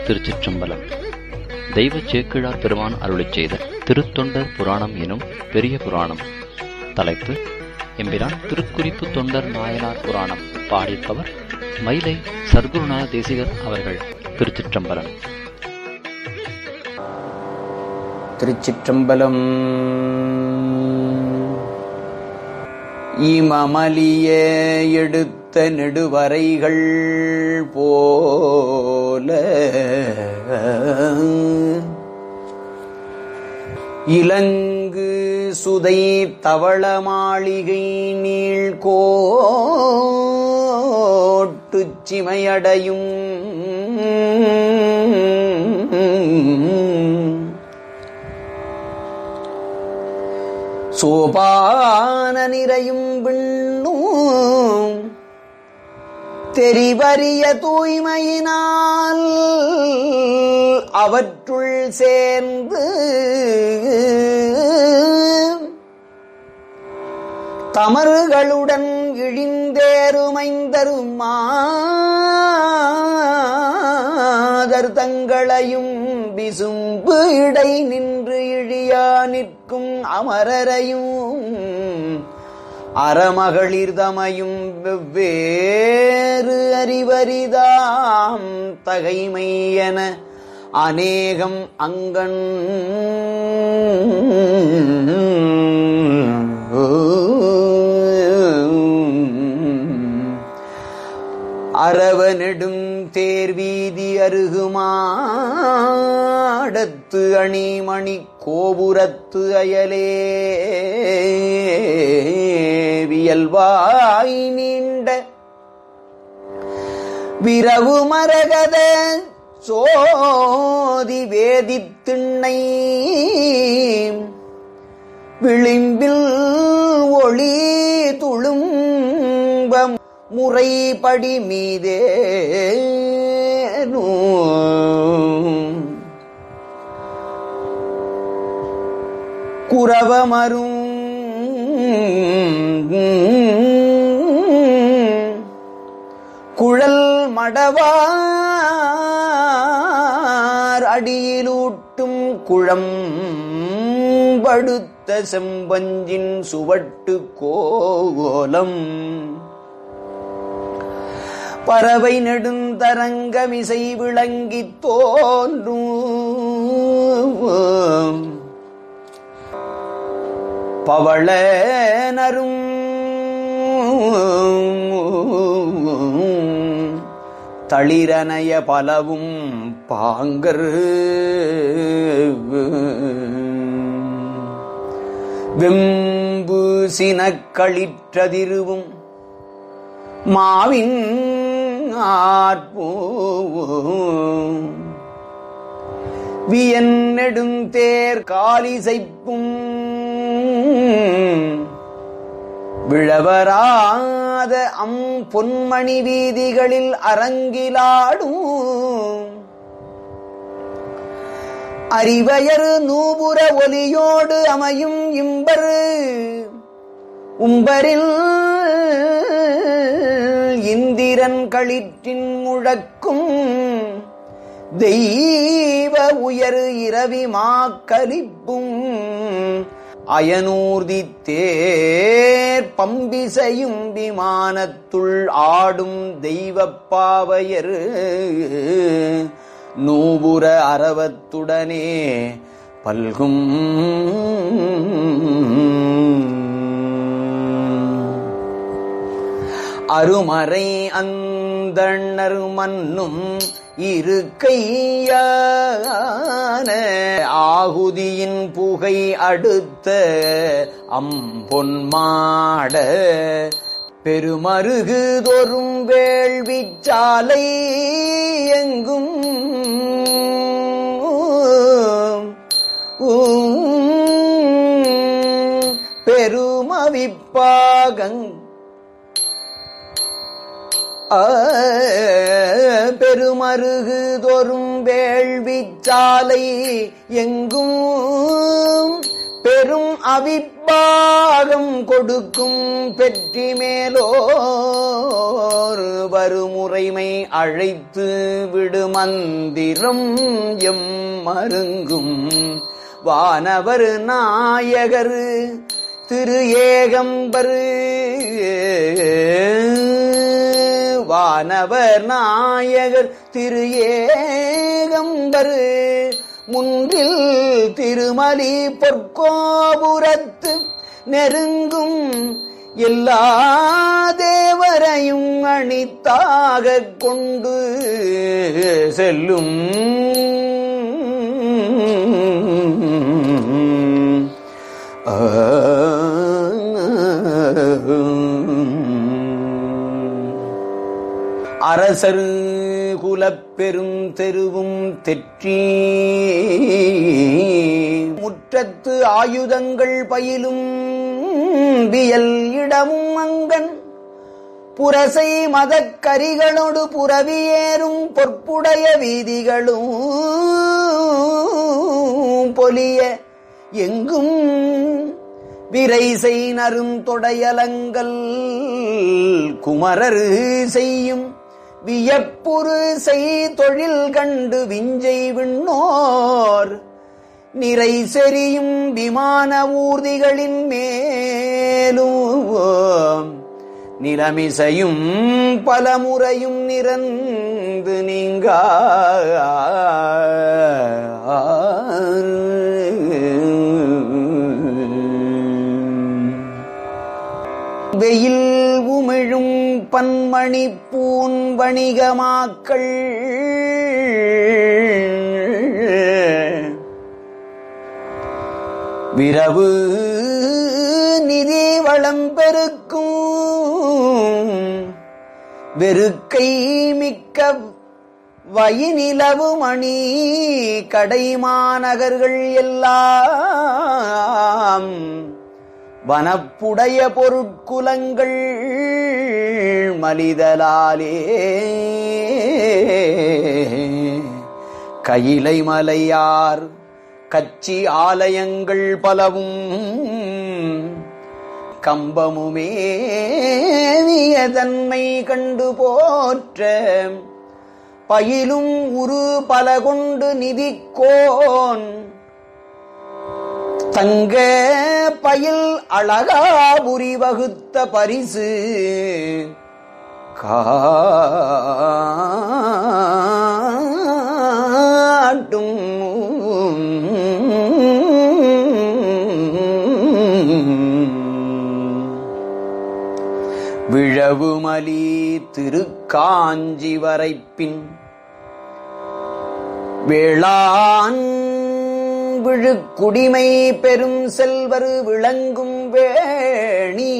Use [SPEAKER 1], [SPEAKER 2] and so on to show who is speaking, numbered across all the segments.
[SPEAKER 1] திருச்சிற்றம்பலம் தெய்வ சேக்கிழார் பெருமான் அருளிச் செய்த திருத்தொண்டர் புராணம் எனும் பெரிய புராணம் தலைப்பு எம்பிரான் திருக்குறிப்பு தொண்டர் நாயனார் புராணம் பாடிப்பவர் மயிலை சர்க்குருநாத தேசிகர் அவர்கள் திருச்சிற்றம்பலம்
[SPEAKER 2] திருச்சிற்றம்பலம் இமமலிய எடுத்த நெடுவரைகள் போல இலங்கு சுதை தவள மாளிகை நீள்கோட்டுச் சிமையடையும் சோபான நிறையும் விண்ணும் தெரிவறிய தூய்மையினால் அவற்றுள் சேர்ந்து தமறுகளுடன் இழிந்தேருமைந்தருமாதர் தங்களையும் விசும்பு இடை நின்று இழியா நிற்கும் அமரரையும் அறமகளிர் தமையும் வெவ்வேறு அறிவரிதாம் தகைமை என அநேகம் அங்கண் அரவ நெடும் தேர்வீதி அருகுமாடத்து அணிமணி கோபுரத்து அயலே வியல்வாய் நீண்ட விரவு மரகத சோதி வேதித்திண்ணை விளிம்பில் ஒளி துளும்பம் முறைப்படி மீதே குரவமரும் குழல் மடவார் அடியிலூட்டும் குழம் படுத்த செம்பஞ்சின் சுவட்டு கோலம் பறவை நெடுந்தரங்கமிசை விளங்கித் தோன்றும் பவள நரும் தளிரனைய பலவும் பாங்கர் வெம்பு சினக்களிற்றதிருவும் மாவின் ஆற்பூ வியன் நெடுந்தேர் காலிசைப்பும் விழவராத அம் பொன்மணி வீதிகளில் அரங்கிலாடும் அறிவயர் நூபுர ஒலியோடு அமையும் இம்பரு உம்பரில் இந்திரன் களிற்றின் முழக்கும் தெய்வ உயர் இரவி மாக்கலிப்பும் அயனூர்தி தேர் பம்பிசையும் விமானத்துள் ஆடும் தெய்வப் பாவையர் நூபுர அரவத்துடனே பல்கும் அருமறை அந்தணர் மன்னும் இருக்கையான ஆகுதியின் புகை அடுத்த அம்பொன்மாட பெருமருகு தோறும் வேள்விச்சாலை எங்கும் பெருமவிப்பாகங் பெருமருகு தோறும் வேள்விச்சாலை எங்கும் பெரும் அவிப்பாகம் கொடுக்கும் பெற்றி மேலோர் வருமுறைமை அழைத்து விடுமந்திரம் எம் மருங்கும் வானவர் நாயகர் திரு ஏகம்பரு வானவர் நாயகர் திரு ஏகம்பரு முன்றில் திருமலி பொற்கோபுரத்து நெருங்கும் எல்லா தேவரையும் அணித்தாகக் கொண்டு செல்லும் அரசர் குலப்பெரும் தெருவும் தெற்றி முற்றத்து ஆயுதங்கள் பயிலும் வியல் இடமும் அங்கன் புரசை மதக்கரிகளோடு புறவியேறும் பொற்புடைய வீதிகளும் பொலிய எங்கும் விரைசை நரும் தொடையலங்கள் குமரரு செய்யும் வியப்புரு செய் தொழில் கண்டு விஞ்சை விண்ணோர் நிறை செறியும் விமான ஊர்திகளின் மேலும் நிலமிசையும் பலமுறையும் நிறந்து நீங்க வெயில் உமிழும் பன்மணி பூன் வணிகமாக்கள் விரவு நிதி வளம் பெருக்கும் வெறுக்கை மிக்க வயினிலவு மணி கடைமாநகர்கள் எல்லாம் வனப்புடைய பொருட்குலங்கள் மலிதலாலே கையிலை மலையார் கச்சி ஆலயங்கள் பலவும் கம்பமுமேவியதன்மை கண்டு போற்ற பயிலும் உரு பல கொண்டு நிதிக்கோன் தங்க பயில் அழகாபுரி வகுத்த பரிசு காட்டும் விழவுமலி திருக்காஞ்சி வரைப்பின் வேளாண் விழுக்குடிமை பெரும் செல்வர் விளங்கும் வேணி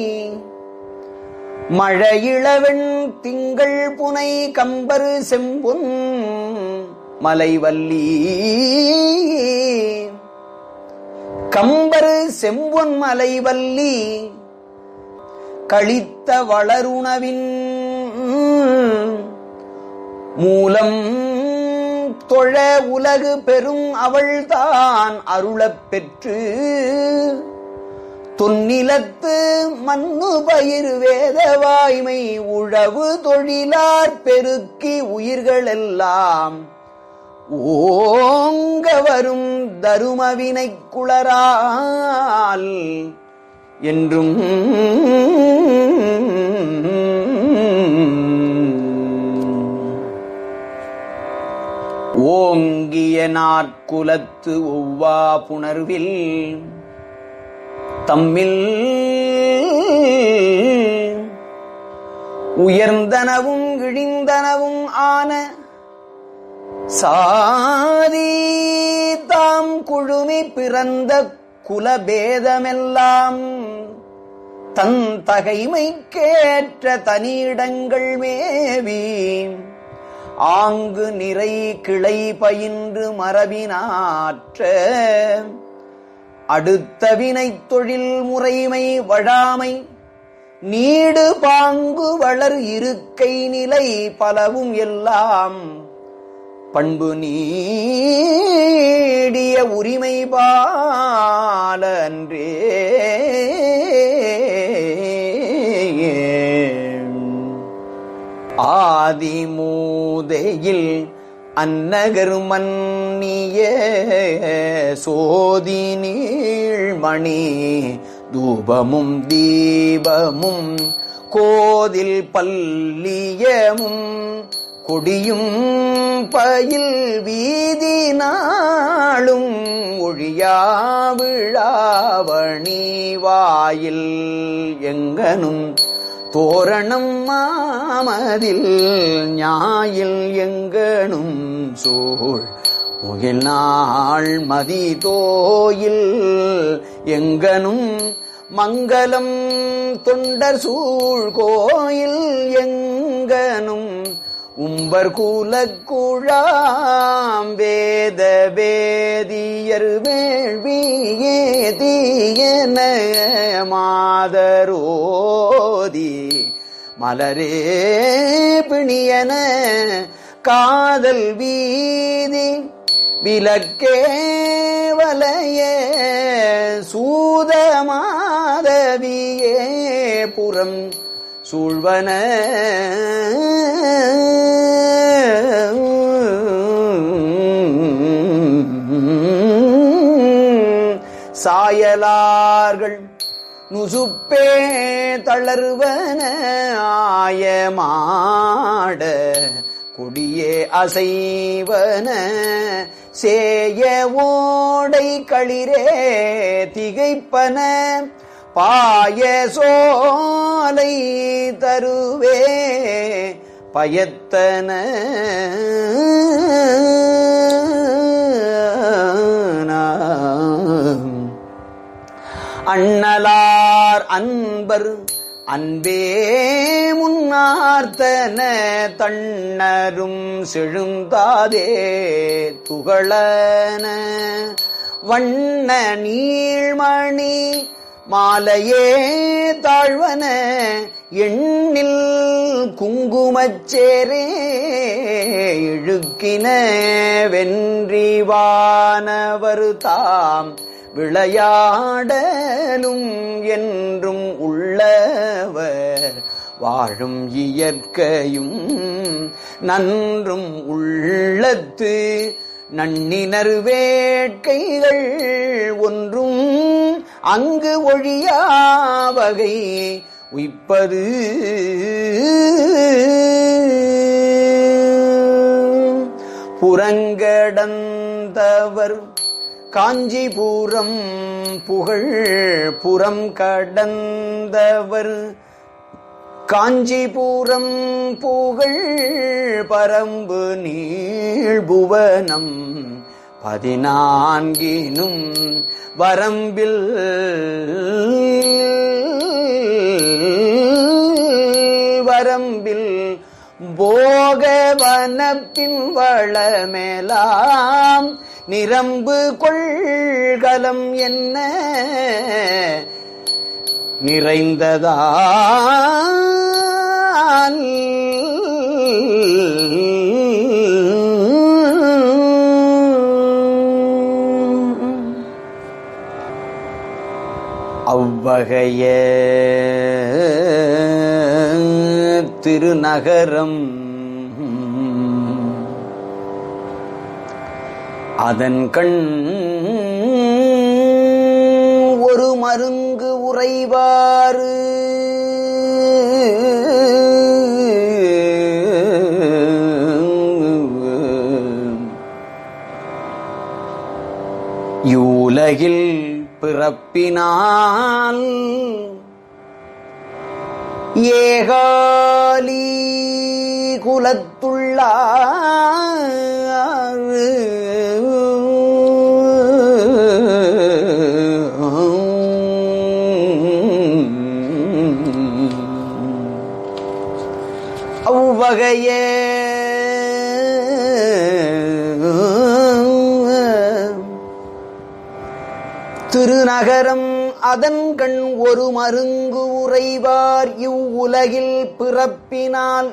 [SPEAKER 2] மழையிளவெண் திங்கள் புனை கம்பரு செம்புன் மலைவல்லி கம்பரு செம்பொன் மலைவல்லி கழித்த வளருணவின் மூலம் தொழ உலகு பெரும் அவள்தான் அருளப் பெற்று தொன்னிலத்து மண்ணு பயிர் வேத வாய்மை உழவு தொழிலார் பெருக்கி உயிர்களெல்லாம் ஓங்க வரும் தருமவினை குளரால் என்றும் ஓங்கிய நாற்குலத்து ஒவ்வா புணர்வில் தம்மில் உயர்ந்தனவும் இழிந்தனவும் ஆன சாதி தாம் குழுமி பிறந்த குலபேதமெல்லாம் தன் தகைமைக்கேற்ற தனியிடங்கள் மேவி ஆங்கு நிறை கிளை பயின்று மரபினாற்ற அடுத்த வினைத் தொழில் முறைமை வழாமை நீடு பாங்கு வளர் இருக்கை நிலை பலவும் எல்லாம் பண்பு நீடிய உரிமை பாலன அன்றே ஆதி மூதையில் அன்னகர் மன்னிய சோதி நீழ்மணி தூபமும் தீபமும் கோதில் பல்லியமும் கொடியும் பயில் வீதி நாளும் ஒழியா விழாவணி வாயில் எங்கனும் தோரணம் மாமதில் ஞாயில் எங்கனும் சூழ் முகில் நாள் மதி தோயில் எங்கனும் மங்களம் தொண்டர் சூழ் கோயில் எங்கனும் உம்பர் குலக்குழாம் வேத வேதியர் வேள்வியே தீயன மாதரோதி மலரே பிணியன காதல் வீதி விலக்கே வலைய சூதமாதவியே புறம் சூழ்வன சாயலார்கள் நுசுப்பே தளர்வன ஆயமாட கொடியே அசைவன சேய ஓடை களிரே திகைப்பன பாய சோலை தருவே பயத்தன அண்ணலார் அன்பர் அன்பே முன்னார்த்தன தண்ணரும் செழுந்தாதே துகளன வண்ண நீழ்மணி மாலையே தாழ்வன எண்ணில் குங்குமச்சேரே இழுக்கின வென்றிவானவர் தாம் விளையாடலும் என்றும் உள்ளவர் வாழும் இயற்கையும் நன்றும் உள்ளத்து நன்னினர் வேட்கைகள் ஒன்றும் அங்கு ஒழியா வகை உய்ப்பது புறங்கடந்தவர் காஞ்சிபுரம் புகழ் புறம் கடந்தவர் காஞ்சிபுரம் புகழ் பரம்பு நீழ்புவனம் பதினான்கினும் வரம்பில் வரம்பில் போகவனப்பின் வளமேலாம் நிரம்பு கொள்கலம் என்ன நிறைந்ததான் அவ்வகைய திருநகரம் அதன் கண் ஒரு மருங்கு உறைவாறு யூலகில் பிறப்பினால் ஏகாலி குலத்துள்ளார் அவ்வகையே திருநகரம் அதன் கண் ஒரு மருங்கு உறைவார் இவ்வுலகில் பிறப்பினால்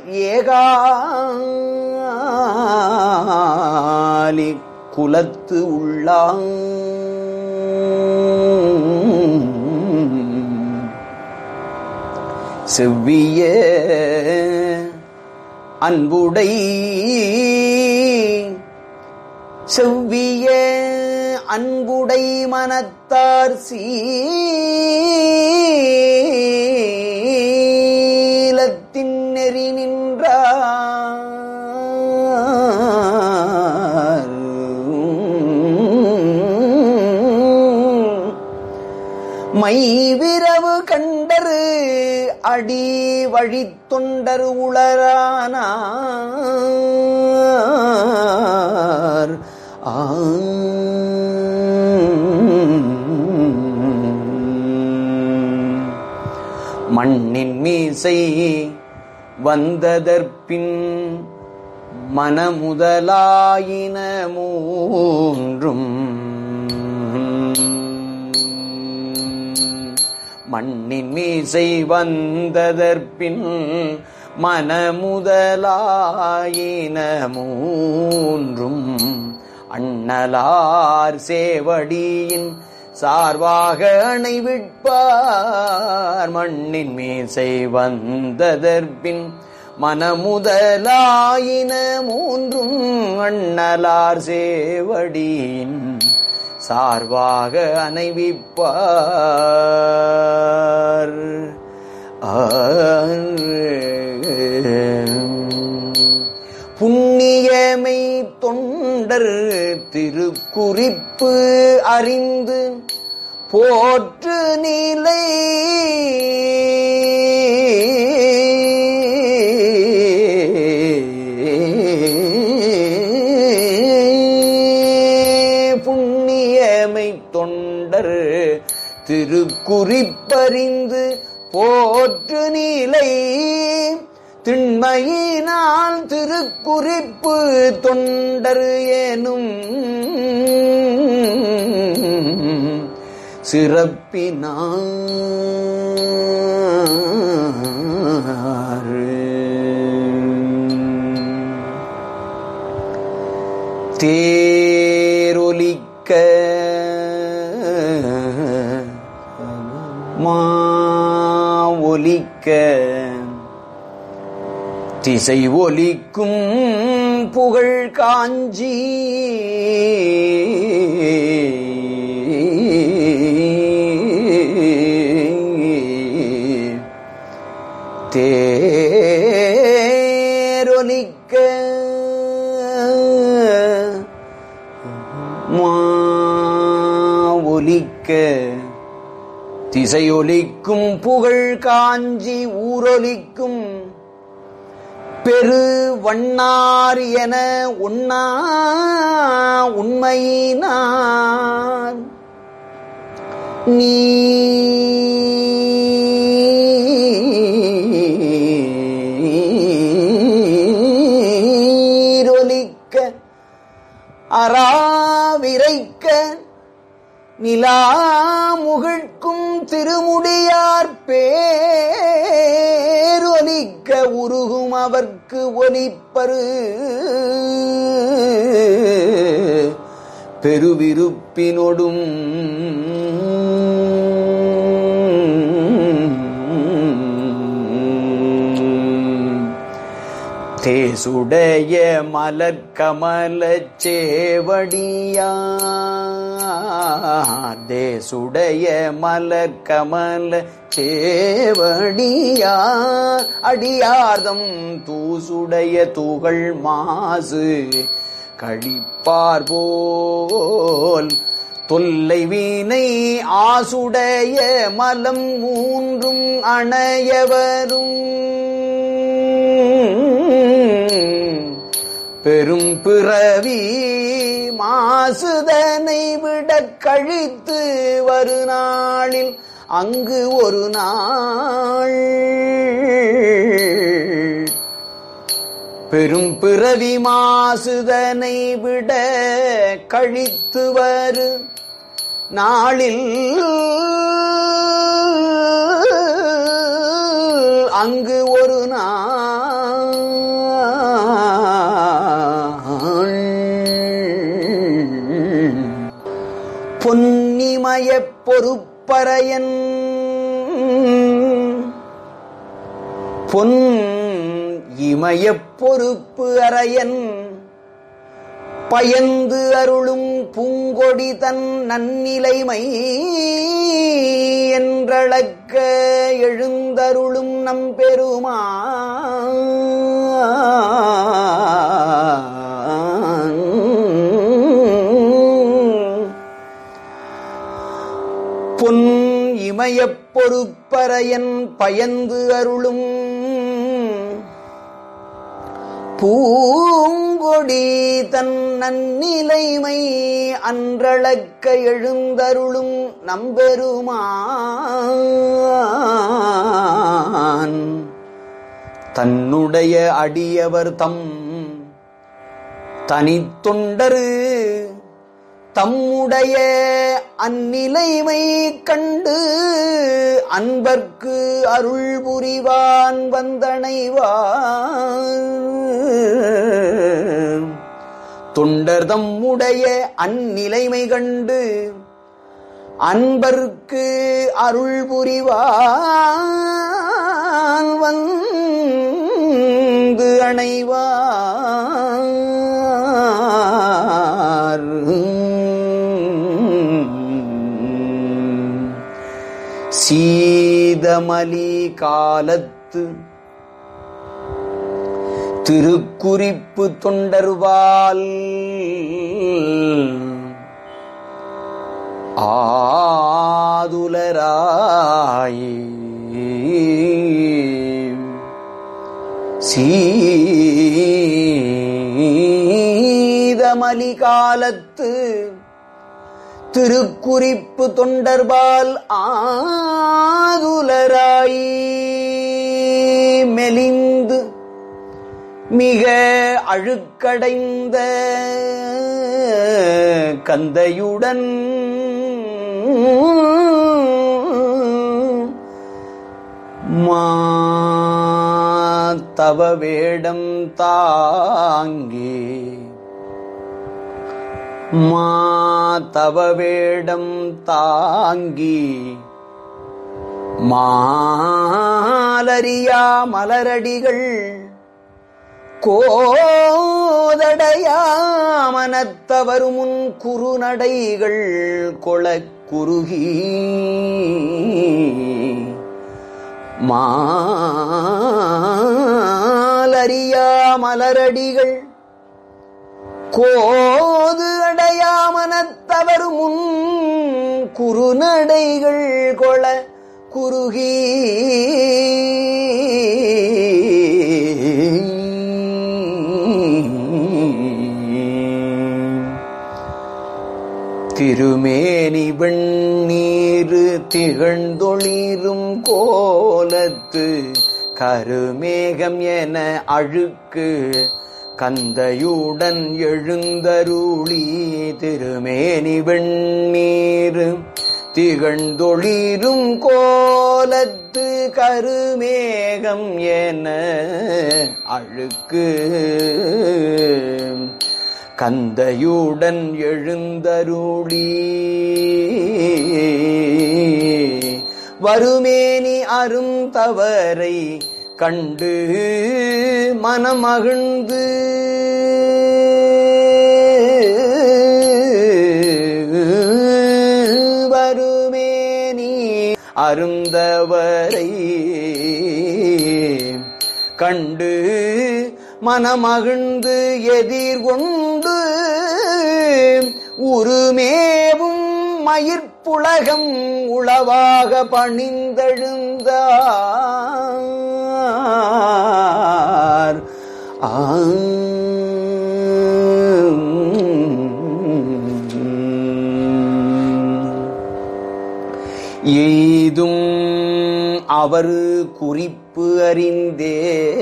[SPEAKER 2] ஏகாலி குலத்து உள்ளாங் செவ்விய அன்புடை செவ்விய அன்புடை மனத்தார் சீலத்தின் நெறி நின்றார் மைவிரவு கண்டரு அடி வழி தொண்டர் உளரானார் மண்ணின் மீசை வந்ததற்பின் மனமுதலாயின மூன்றும் மண்ணின் மீசை வந்ததற்பின் மனமுதலாயின மூன்றும் அண்ணலார் சேவடியின் சார்வாக அணைவிட்பார் மண்ணின் மீசை வந்ததற்பின் மனமுதலாயின மூன்றும் அண்ணலார் சேவடியின் சார்வாக அணைவிப்பார் புண்ணியமை தொண்டர் திருக்குறிப்பு அறிந்து போற்று நிலை புண்ணியமை தொண்டர் திருக்குறிப்பறிந்து போற்று நிலை திண்மையினால் திருக்குறிப்பு தொண்டர் எனும் சிறப்பினார் தேரொலிக்க மா ஒலிக்க திசை ஒலிக்கும் புகழ் காஞ்சி தேரொலிக்க மா ஒலிக்க திசையொலிக்கும் புகழ் காஞ்சி ஊரொலிக்கும் பெரு வண்ணார் என உண்ணா உண்மையினார் நீ நீரொலிக்க அராவிரைக்க நிலா முகிழ்க்கும் திருமுடியார் பேரொலிக்க உருகும் அவர்க்கு ஒலிப்பரு பெருவிருப்பினொடும் தேசுடைய மலர்கமல சேவடியா தேசுடைய மலர்கமல சேவடியா அடியார்தம் தூசுடைய துகள் மாசு கழிப்பார் போல் தொல்லை வீணை ஆசுடைய மலம் மூன்றும் அணையவரும் பெரும் பிறவி மாசுதனை விட கழித்து வரு நாளில் அங்கு ஒரு நாள் பெரும் பிறவி மாசுதனை விட கழித்து வரு நாளில் அங்கு ஒரு நாள் பொன்னிமய பொறுப்பறையன் பொன் இமயப் பொறுப்பு அறையன் பயந்து அருளும் பூங்கொடி தன் நன்னிலைமை என்றளக்க எழுந்தருளும் நம்பெருமான் பொன் இமயப் பொறுப்பறையன் பயந்து அருளும் பூங்கொடி தன் நன்னிலைமை அன்றளக்க எழுந்தருளும் நம்பெருமான் தன்னுடைய அடியவர் தம் தனித்தொண்டரு தம்முடைய அந்நிலைமை கண்டு அன்பர்க்கு அருள் புரிவான் வந்தனைவார் தொண்டர் தம்முடைய அந்நிலைமை கண்டு அன்பர்க்கு அருள் புரிவான் வந்து அணைவார் சீதமலி காலத்து திருக்குறிப்பு தொண்டர்வால் ஆதுலராய் சீதமலி காலத்து திருக்குறிப்பு தொண்டர்பால் ஆதுலராய் மெலிந்து மிக அழுக்கடைந்த கந்தையுடன் மாத்தவ வேடம் தாங்கி மாத்தவ வேடம் தாங்கி மாலரியா மலரடிகள் கோதடையாமனத்தவர் முன் குறுநடைகள் கொளக் குறுகி மாலரியா மலரடிகள் கோது அடையாமனத்தவர் முன் குறுநடைகள் கொள குறுகி திருமேனி வெண்ணீரு திகழ்ந்தொளிரும் கோலத்து கருமேகம் என அழுக்கு கந்தையுடன் எழுந்தருளி திருமேனி வெண்ணீரு திகழ்ந்தொளிரும் கோலத்து கருமேகம் என அழுக்கு கந்தையுடன் எழுந்தருளி வருமேனி அரும் தவறை கண்டு மனமகிழ்ந்து வருமேனி அருந்தவரை கண்டு மனமகிழ்ந்து எதிர்கொண்டு உருமேவும் மயிர்ப்புலகம் உளவாக பணிந்தெழுந்தார் எய்தும் அவர் குறிப்பு அறிந்தே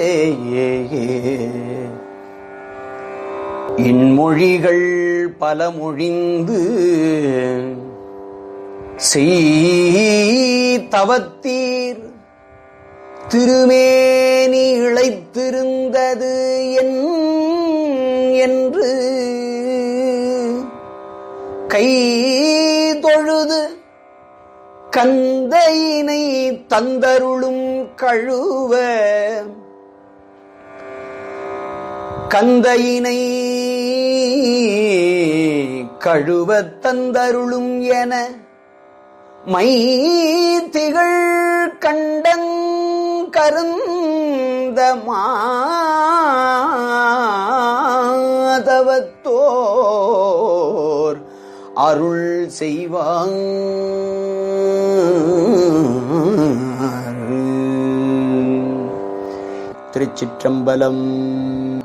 [SPEAKER 2] இன்மொழிகள் பல மொழிந்து செய்தவத்தீர் திருமேனி இழைத்திருந்தது என் என்று கை தொழுது கந்தையினை தந்தருளும் கழுவ கந்தையினை கழுவத் தந்தருளும் என மை திகழ் கண்டன் கருந்த மாதவத்தோர் அருள் செய்வாங் திருச்சிற்றம்பலம்